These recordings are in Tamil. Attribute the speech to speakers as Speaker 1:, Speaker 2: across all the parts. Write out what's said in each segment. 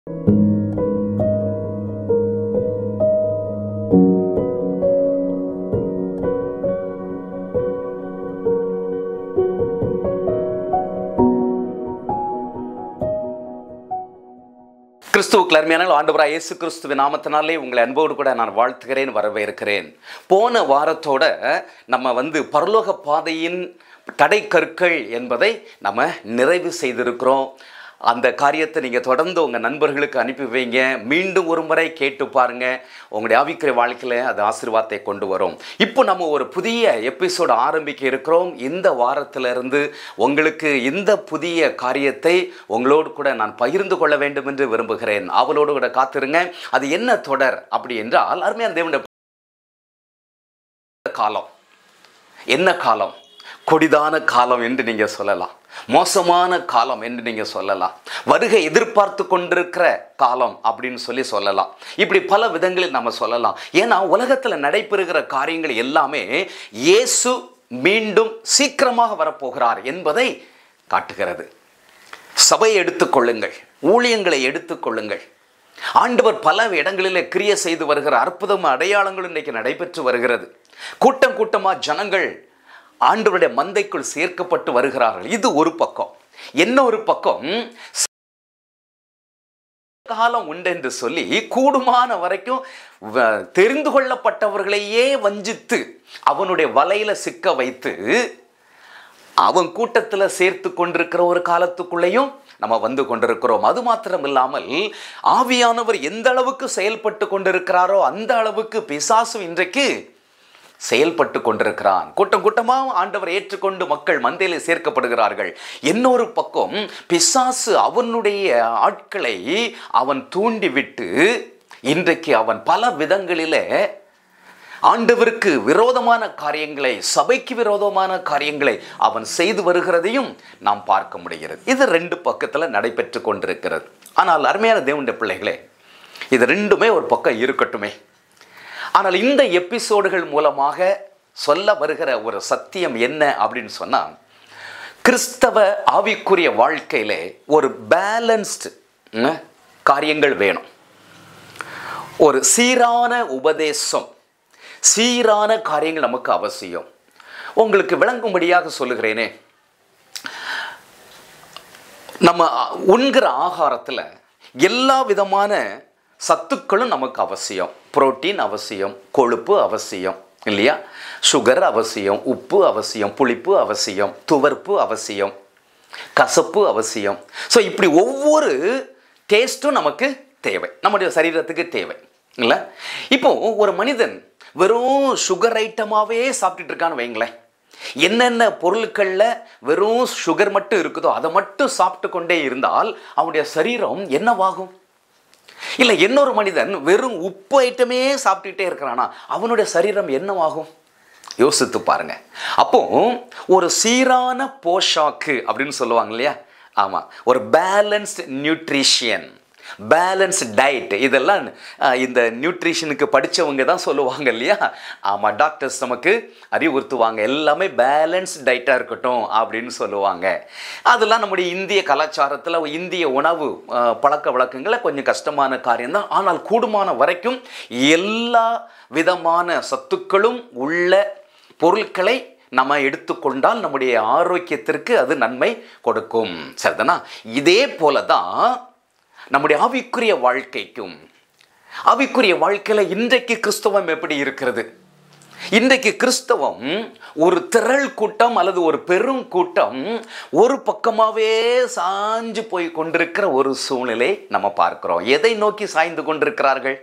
Speaker 1: கிறிஸ்துவுக்கு அருமையான ஆண்டவராக இயேசு கிறிஸ்துவின் நாமத்தினாலே உங்களை அன்போடு கூட நான் வாழ்த்துகிறேன் வரவேற்கிறேன் போன வாரத்தோட நம்ம வந்து பரலோக பாதையின் தடைக்கற்கள் என்பதை நம்ம நிறைவு செய்திருக்கிறோம் அந்த காரியத்தை நீங்கள் தொடர்ந்து உங்கள் நண்பர்களுக்கு அனுப்பி வைங்க மீண்டும் ஒரு முறை கேட்டு பாருங்க உங்களுடைய ஆவிக்கிற வாழ்க்கையில் அது ஆசீர்வாதத்தை கொண்டு வரும் இப்போ நம்ம ஒரு புதிய எபிசோடு ஆரம்பிக்க இருக்கிறோம் இந்த வாரத்திலிருந்து உங்களுக்கு இந்த புதிய காரியத்தை உங்களோடு கூட நான் பகிர்ந்து கொள்ள வேண்டும் என்று விரும்புகிறேன் அவளோடு கூட காத்திருங்க அது என்ன தொடர் அப்படி என்றால் அருமையான தேவனுடைய காலம் என்ன காலம் கொடிதான காலம் என்று நீங்க சொல்லலாம் மோசமான காலம் என்று நீங்க சொல்லலாம் வருகை எதிர்பார்த்து கொண்டிருக்கிற காலம் அப்படின்னு சொல்லி சொல்லலாம் இப்படி பல விதங்களில் நம்ம சொல்லலாம் ஏன்னா உலகத்துல நடைபெறுகிற காரியங்கள் எல்லாமே இயேசு மீண்டும் சீக்கிரமாக வரப்போகிறார் என்பதை காட்டுகிறது சபையை எடுத்துக்கொள்ளுங்கள் ஊழியங்களை எடுத்துக்கொள்ளுங்கள் ஆண்டவர் பல இடங்களிலே கிரிய செய்து வருகிற அற்புதம் அடையாளங்கள் இன்றைக்கு நடைபெற்று வருகிறது கூட்டம் கூட்டமா ஜனங்கள் ஆண்டவருடைய மந்தைக்குள் சேர்க்கப்பட்டு வருகிறார்கள் இது ஒரு பக்கம் என்ன ஒரு பக்கம் காலம் உண்டு என்று சொல்லி கூடுமான வரைக்கும் வ- தெரிந்து கொள்ளப்பட்டவர்களையே வஞ்சித்து அவனுடைய வலையில சிக்க வைத்து அவன் கூட்டத்தில் சேர்த்து கொண்டிருக்கிற ஒரு காலத்துக்குள்ளேயும் நம்ம வந்து கொண்டிருக்கிறோம் அது மாத்திரம் இல்லாமல் ஆவியானவர் எந்த அளவுக்கு செயல்பட்டு கொண்டிருக்கிறாரோ அந்த அளவுக்கு பிசாசு இன்றைக்கு செயல்பட்டு கொண்டிருக்கிறான் கூட்டம் கூட்டமாக ஆண்டவர் ஏற்றுக்கொண்டு மக்கள் மந்தையிலே சேர்க்கப்படுகிறார்கள் இன்னொரு பக்கம் பிசாசு அவனுடைய ஆட்களை அவன் தூண்டிவிட்டு இன்றைக்கு அவன் பல விதங்களிலே ஆண்டவருக்கு விரோதமான காரியங்களை சபைக்கு விரோதமான காரியங்களை அவன் செய்து வருகிறதையும் நாம் பார்க்க முடிகிறது இது ரெண்டு பக்கத்தில் நடைபெற்று கொண்டிருக்கிறது ஆனால் அருமையான தேவனுடைய பிள்ளைகளே இது ரெண்டுமே ஒரு பக்கம் இருக்கட்டுமே ஆனால் இந்த எபிசோடுகள் மூலமாக சொல்ல வருகிற ஒரு சத்தியம் என்ன அப்படின்னு சொன்னால் கிறிஸ்தவ ஆவிக்குரிய வாழ்க்கையிலே ஒரு பேலன்ஸ்டு காரியங்கள் வேணும் ஒரு சீரான உபதேசம் சீரான காரியங்கள் நமக்கு அவசியம் உங்களுக்கு விளங்கும்படியாக சொல்லுகிறேனே நம்ம உண்கிற ஆகாரத்தில் எல்லா விதமான சத்துக்களும் நமக்கு அவசியம் புரோட்டீன் அவசியம் கொழுப்பு அவசியம் இல்லையா சுகர் அவசியம் உப்பு அவசியம் புளிப்பு அவசியம் துவர்ப்பு அவசியம் கசப்பு அவசியம் ஸோ இப்படி ஒவ்வொரு டேஸ்ட்டும் நமக்கு தேவை நம்முடைய சரீரத்துக்கு தேவை இல்லை இப்போ ஒரு மனிதன் வெறும் சுகர் ஐட்டமாகவே சாப்பிட்டுட்டு இருக்கான்னு வைங்களேன் என்னென்ன பொருட்களில் வெறும் சுகர் மட்டும் இருக்குதோ அதை மட்டும் சாப்பிட்டு கொண்டே இருந்தால் அவனுடைய சரீரம் என்னவாகும் இல்லை இன்னொரு மனிதன் வெறும் உப்பு ஐட்டமே சாப்பிட்டுட்டே இருக்கிறானா அவனுடைய சரீரம் என்னவாகும் யோசித்து பாருங்க அப்போ ஒரு சீரான போஷாக்கு அப்படின்னு சொல்லுவாங்க இல்லையா ஆமாம் ஒரு பேலன்ஸ்டு நியூட்ரிஷியன் பேலன்ஸ் டயட் இதெல்லாம் அஹ், இந்த நியூட்ரிஷனுக்கு படித்தவங்க தான் சொல்லுவாங்க இல்லையா ஆமாம் டாக்டர்ஸ் நமக்கு அறிவுறுத்துவாங்க எல்லாமே பேலன்ஸ் டயட்டாக இருக்கட்டும் அப்படின்னு சொல்லுவாங்க அதெல்லாம் நம்முடைய இந்திய கலாச்சாரத்தில் இந்திய உணவு அஹ், பழக்க வழக்கங்களை கொஞ்சம் கஷ்டமான காரியம்தான் ஆனால் கூடுமான வரைக்கும் எல்லா விதமான சத்துக்களும் உள்ள பொருட்களை நம்ம எடுத்துக்கொண்டால் நம்முடைய ஆரோக்கியத்திற்கு அது நன்மை கொடுக்கும் சரிதானா இதே போல தான் நம்முடைய ஆவிக்குரிய வாழ்க்கைக்கும் ஆவிக்குரிய வாழ்க்கையில் இன்றைக்கு கிறிஸ்தவம் எப்படி இருக்கிறது இன்றைக்கு கிறிஸ்தவம் ஒரு திரள் கூட்டம் அல்லது ஒரு பெரும் கூட்டம் ஒரு பக்கமாகவே சாஞ்சு போய் கொண்டிருக்கிற ஒரு சூழ்நிலை நம்ம பார்க்கிறோம் எதை நோக்கி சாய்ந்து கொண்டிருக்கிறார்கள்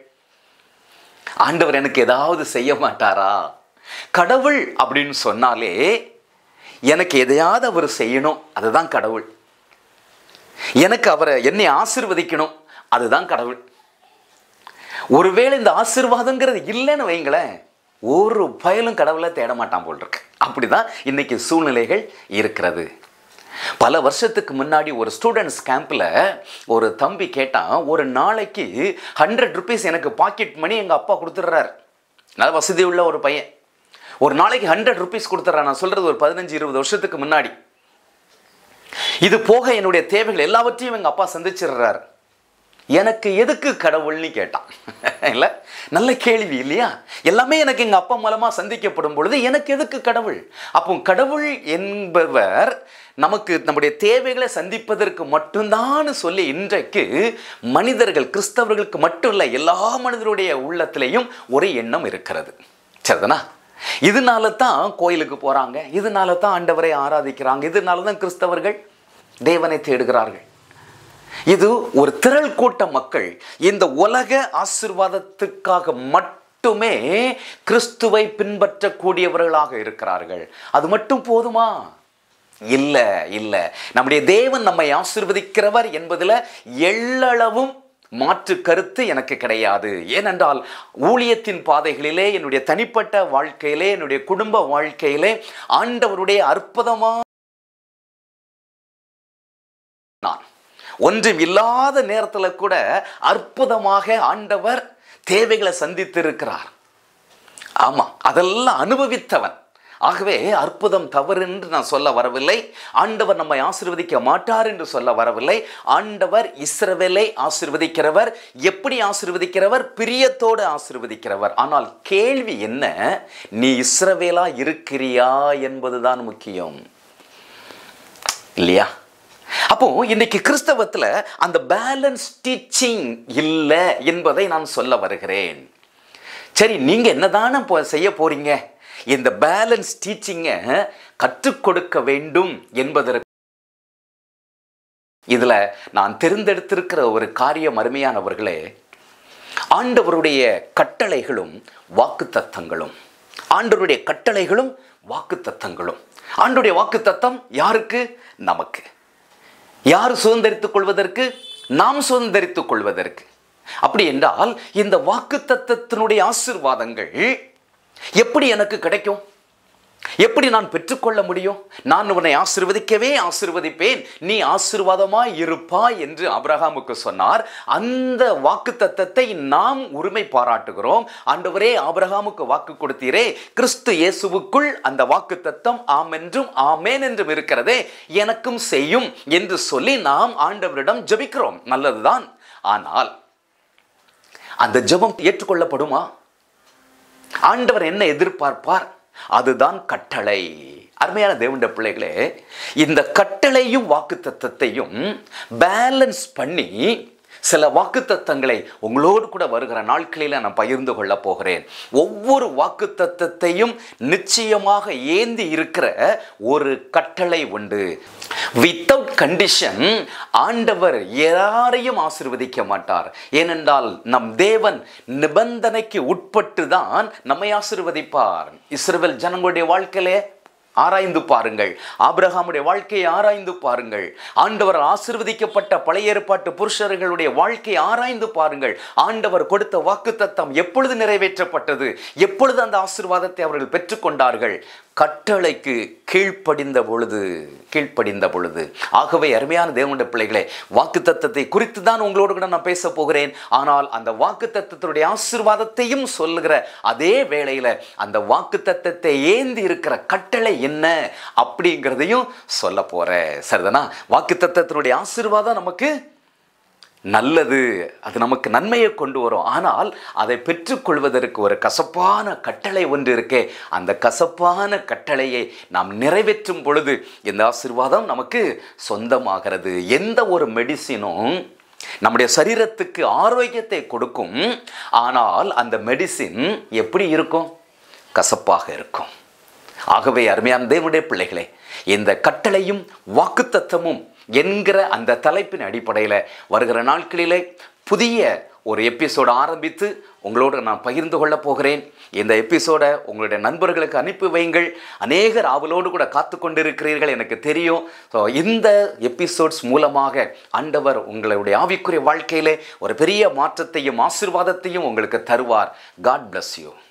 Speaker 1: ஆண்டவர் எனக்கு ஏதாவது செய்ய மாட்டாரா கடவுள் அப்படின்னு சொன்னாலே எனக்கு எதையாவது அவர் செய்யணும் அதுதான் கடவுள் எனக்கு அவரை என்னை ஆசிர்வதிக்கணும் அதுதான் கடவுள் ஒருவேளை இந்த ஆசீர்வாதங்கிறது இல்லைன்னு வைங்களேன் ஒரு பயலும் கடவுளை தேட மாட்டான் போல் இருக்கு அப்படிதான் இன்னைக்கு சூழ்நிலைகள் இருக்கிறது பல வருஷத்துக்கு முன்னாடி ஒரு ஸ்டூடெண்ட்ஸ் கேம்பில் ஒரு தம்பி கேட்டான் ஒரு நாளைக்கு ஹண்ட்ரட் ருபீஸ் எனக்கு பாக்கெட் மணி எங்கள் அப்பா கொடுத்துட்றாரு நல்ல வசதி உள்ள ஒரு பையன் ஒரு நாளைக்கு ஹண்ட்ரட் ருபீஸ் கொடுத்துட்றான் நான் சொல்கிறது ஒரு பதினஞ்சு இருபது வருஷத்துக்கு முன்னாடி இது போக என்னுடைய தேவைகள் எல்லாவற்றையும் எங்கள் அப்பா சந்திச்சிடுறாரு எனக்கு எதுக்கு கடவுள்னு கேட்டான் இல்லை நல்ல கேள்வி இல்லையா எல்லாமே எனக்கு எங்கள் அப்பா மூலமாக சந்திக்கப்படும் பொழுது எனக்கு எதுக்கு கடவுள் அப்போ கடவுள் என்பவர் நமக்கு நம்முடைய தேவைகளை சந்திப்பதற்கு மட்டும்தான் சொல்லி இன்றைக்கு மனிதர்கள் கிறிஸ்தவர்களுக்கு மட்டும் இல்லை எல்லா மனிதருடைய உள்ளத்திலையும் ஒரு எண்ணம் இருக்கிறது சரிதானா இதனால தான் கோயிலுக்கு போகிறாங்க இதனால தான் ஆண்டவரை ஆராதிக்கிறாங்க இதனால தான் கிறிஸ்தவர்கள் தேவனை தேடுகிறார்கள் இது ஒரு திரள் கூட்ட மக்கள் இந்த உலக ஆசிர்வாதத்துக்காக மட்டுமே கிறிஸ்துவை பின்பற்றக்கூடியவர்களாக இருக்கிறார்கள் அது மட்டும் போதுமா இல்லை இல்லை நம்முடைய தேவன் நம்மை ஆசிர்வதிக்கிறவர் என்பதில் எள்ளளவும் மாற்று கருத்து எனக்கு கிடையாது ஏனென்றால் ஊழியத்தின் பாதைகளிலே என்னுடைய தனிப்பட்ட வாழ்க்கையிலே என்னுடைய குடும்ப வாழ்க்கையிலே ஆண்டவருடைய அற்புதமான நான் ஒன்றும் இல்லாத நேரத்தில் கூட அற்புதமாக ஆண்டவர் தேவைகளை சந்தித்திருக்கிறார் ஆமாம் அதெல்லாம் அனுபவித்தவன் ஆகவே அற்புதம் தவறு என்று நான் சொல்ல வரவில்லை ஆண்டவர் நம்மை ஆசிர்வதிக்க மாட்டார் என்று சொல்ல வரவில்லை ஆண்டவர் இஸ்ரவேலை ஆசிர்வதிக்கிறவர் எப்படி ஆசிர்வதிக்கிறவர் பிரியத்தோடு ஆசிர்வதிக்கிறவர் ஆனால் கேள்வி என்ன நீ இஸ்ரவேலா இருக்கிறியா என்பதுதான் முக்கியம் இல்லையா அப்போ இன்னைக்கு கிறிஸ்தவத்தில் அந்த பேலன்ஸ் டீச்சிங் இல்லை என்பதை நான் சொல்ல வருகிறேன் சரி நீங்கள் என்னதானே போ செய்ய போறீங்க இந்த பேலன்ஸ் டீச்சிங்கை கற்றுக் கொடுக்க வேண்டும் என்பதற்கு இதில் நான் தெரிந்தெடுத்திருக்கிற ஒரு காரியம் அருமையானவர்களே ஆண்டவருடைய கட்டளைகளும் வாக்கு தத்தங்களும் ஆண்டவருடைய கட்டளைகளும் வாக்கு தத்தங்களும் ஆண்டுடைய வாக்கு தத்தம் யாருக்கு நமக்கு யார் சுதந்திரித்துக் கொள்வதற்கு நாம் சுதந்திரித்துக் கொள்வதற்கு அப்படி என்றால் இந்த வாக்கு தத்தத்தினுடைய ஆசிர்வாதங்கள் எப்படி எனக்கு கிடைக்கும் எப்படி நான் பெற்றுக்கொள்ள முடியும் நான் உன்னை ஆசிர்வதிக்கவே ஆசிர்வதிப்பேன் நீ ஆசிர்வாதமாய் இருப்பாய் என்று அப்ரஹாமுக்கு சொன்னார் அந்த வாக்கு தத்தத்தை நாம் உரிமை பாராட்டுகிறோம் ஆண்டவரே ஆபிரகாமுக்கு வாக்கு கொடுத்தீரே கிறிஸ்து இயேசுவுக்குள் அந்த வாக்கு தத்தம் ஆம் என்றும் ஆமேன் என்றும் இருக்கிறதே எனக்கும் செய்யும் என்று சொல்லி நாம் ஆண்டவரிடம் ஜெபிக்கிறோம் நல்லதுதான் ஆனால் அந்த ஜெபம் ஏற்றுக்கொள்ளப்படுமா ஆண்டவர் என்ன எதிர்பார்ப்பார் அதுதான் கட்டளை அருமையான தேவண்ட பிள்ளைகளே இந்த கட்டளையும் வாக்கு தத்தத்தையும் பேலன்ஸ் பண்ணி சில வாக்குத்தத்தங்களை உங்களோடு கூட வருகிற நாட்களில் நான் பகிர்ந்து கொள்ள போகிறேன் ஒவ்வொரு வாக்குத்தத்தத்தையும் நிச்சயமாக ஏந்தி இருக்கிற ஒரு கட்டளை உண்டு வித்தவுட் கண்டிஷன் ஆண்டவர் யாரையும் ஆசிர்வதிக்க மாட்டார் ஏனென்றால் நம் தேவன் நிபந்தனைக்கு உட்பட்டு தான் நம்மை ஆசிர்வதிப்பார் இஸ்ரவேல் ஜனங்களுடைய வாழ்க்கையிலே ஆராய்ந்து பாருங்கள் ஆபிரகாமுடைய வாழ்க்கையை ஆராய்ந்து பாருங்கள் ஆண்டவர் ஆசிர்வதிக்கப்பட்ட பழைய ஏற்பாட்டு புருஷர்களுடைய வாழ்க்கையை ஆராய்ந்து பாருங்கள் ஆண்டவர் கொடுத்த வாக்குத்தத்தம் எப்பொழுது நிறைவேற்றப்பட்டது எப்பொழுது அந்த ஆசிர்வாதத்தை அவர்கள் பெற்றுக்கொண்டார்கள் கட்டளைக்கு கீழ்ப்படிந்த பொழுது கீழ்ப்படிந்த பொழுது ஆகவே அருமையான தேவனுடைய பிள்ளைகளே வாக்குத்தத்தத்தை குறித்து தான் உங்களோடு கூட நான் பேச போகிறேன் ஆனால் அந்த வாக்குத்தத்தத்தினுடைய ஆசிர்வாதத்தையும் சொல்லுகிற அதே வேளையில் அந்த வாக்குத்தத்தத்தை ஏந்தி இருக்கிற கட்டளை என்ன அப்படிங்கிறதையும் சொல்ல போகிறேன் சரிதானா வாக்குத்தத்தத்தினுடைய ஆசிர்வாதம் நமக்கு நல்லது அது நமக்கு நன்மையை கொண்டு வரும் ஆனால் அதை பெற்றுக்கொள்வதற்கு ஒரு கசப்பான கட்டளை ஒன்று இருக்கே அந்த கசப்பான கட்டளையை நாம் நிறைவேற்றும் பொழுது இந்த ஆசிர்வாதம் நமக்கு சொந்தமாகிறது எந்த ஒரு மெடிசினும் நம்முடைய சரீரத்துக்கு ஆரோக்கியத்தை கொடுக்கும் ஆனால் அந்த மெடிசின் எப்படி இருக்கும் கசப்பாக இருக்கும் ஆகவே அருமையான தேவனுடைய பிள்ளைகளே இந்த கட்டளையும் வாக்குத்தத்தமும் என்கிற அந்த தலைப்பின் அடிப்படையில் வருகிற நாட்களிலே புதிய ஒரு எபிசோடு ஆரம்பித்து உங்களோடு நான் பகிர்ந்து கொள்ளப் போகிறேன் இந்த எபிசோடை உங்களுடைய நண்பர்களுக்கு அனுப்பி வையுங்கள் அநேகர் ஆவலோடு கூட காத்து கொண்டிருக்கிறீர்கள் எனக்கு தெரியும் ஸோ இந்த எபிசோட்ஸ் மூலமாக ஆண்டவர் உங்களுடைய ஆவிக்குரிய வாழ்க்கையிலே ஒரு பெரிய மாற்றத்தையும் ஆசிர்வாதத்தையும் உங்களுக்கு தருவார் காட் bless யூ